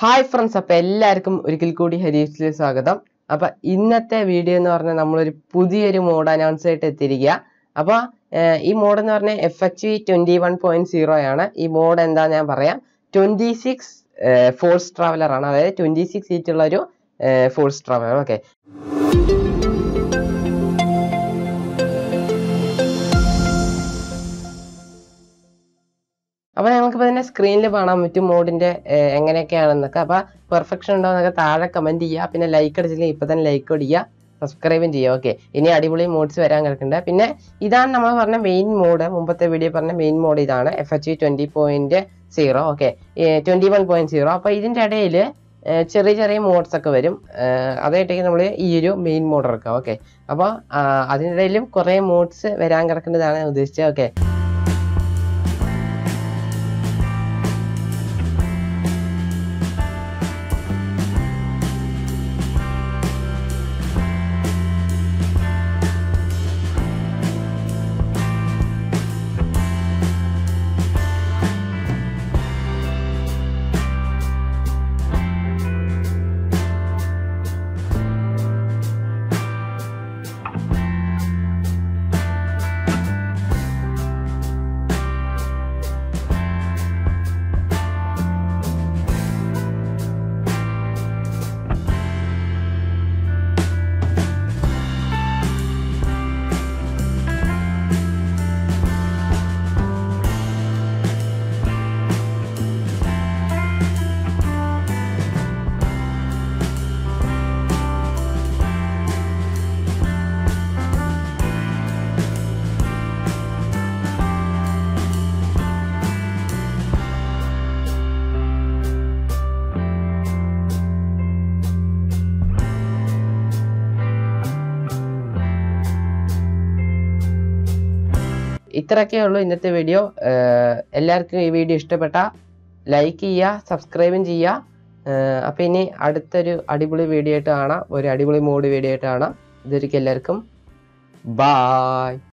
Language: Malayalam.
ഹായ് ഫ്രണ്ട്സ് അപ്പൊ എല്ലാവർക്കും ഒരിക്കൽ കൂടി ഹരീഷിലെ സ്വാഗതം അപ്പൊ ഇന്നത്തെ വീഡിയോ എന്ന് പറഞ്ഞാൽ നമ്മളൊരു പുതിയൊരു മോഡ് അനൗൺസ് ആയിട്ട് എത്തിയിരിക്കുക അപ്പൊ ഏർ ഈ മോഡ് എന്ന് പറഞ്ഞാൽ F H V twenty one point zero ആണ് ഈ മോഡ് എന്താ ഞാൻ പറയാം ട്വന്റി സിക്സ് ഫോഴ്സ് ട്രാവലർ ആണ് അതായത് ട്വന്റി സിക്സ് സീറ്റ് ഉള്ള ഒരു ഫോഴ്സ് ട്രാവലർ ഓക്കെ അപ്പൊ നമുക്കിപ്പോ തന്നെ സ്ക്രീനിൽ കാണാൻ പറ്റും മോഡിന്റെ എങ്ങനെയൊക്കെയാണെന്നൊക്കെ അപ്പൊ പെർഫെക്ഷൻ ഉണ്ടോ എന്നൊക്കെ താഴെ കമന്റ് ചെയ്യുക പിന്നെ ലൈക്ക് അടിച്ചില്ലെങ്കിൽ ഇപ്പൊ തന്നെ ലൈക്ക് അടിക്കുക സബ്സ്ക്രൈബും ചെയ്യുക ഓക്കെ ഇനി അടിപൊളി മോഡ്സ് വരാൻ കിടക്കുന്നുണ്ട് പിന്നെ ഇതാണ് നമ്മൾ പറഞ്ഞ മെയിൻ മോഡ് മുമ്പത്തെ വീഡിയോ പറഞ്ഞ മെയിൻ മോഡ് ഇതാണ് F H twenty point zero okay twenty one point zero അപ്പൊ ഇതിന്റെ ഇടയിൽ ചെറിയ ചെറിയ മോഡ്സ് ഒക്കെ വരും അതായിട്ടേക്ക് നമ്മൾ ഈ ഒരു മെയിൻ മോഡ് എടുക്കാം ഓക്കെ അപ്പോൾ അതിനിടയിലും കുറേ മോഡ്സ് വരാൻ കിടക്കുന്നതാണ് ഞാൻ ഉദ്ദേശിച്ചത് ഓക്കെ ഇത്രയൊക്കെ ഉള്ളൂ ഇന്നത്തെ വീഡിയോ എല്ലാവർക്കും ഈ വീഡിയോ ഇഷ്ടപ്പെട്ട ലൈക്ക് ചെയ്യുക സബ്സ്ക്രൈബും ചെയ്യുക അപ്പോൾ ഇനി അടുത്തൊരു അടിപൊളി വീഡിയോ ആയിട്ട് കാണാം ഒരു അടിപൊളി മോഡ് വീഡിയോ ആയിട്ട് കാണാം ഇതൊരിക്കും എല്ലാവർക്കും ബായ്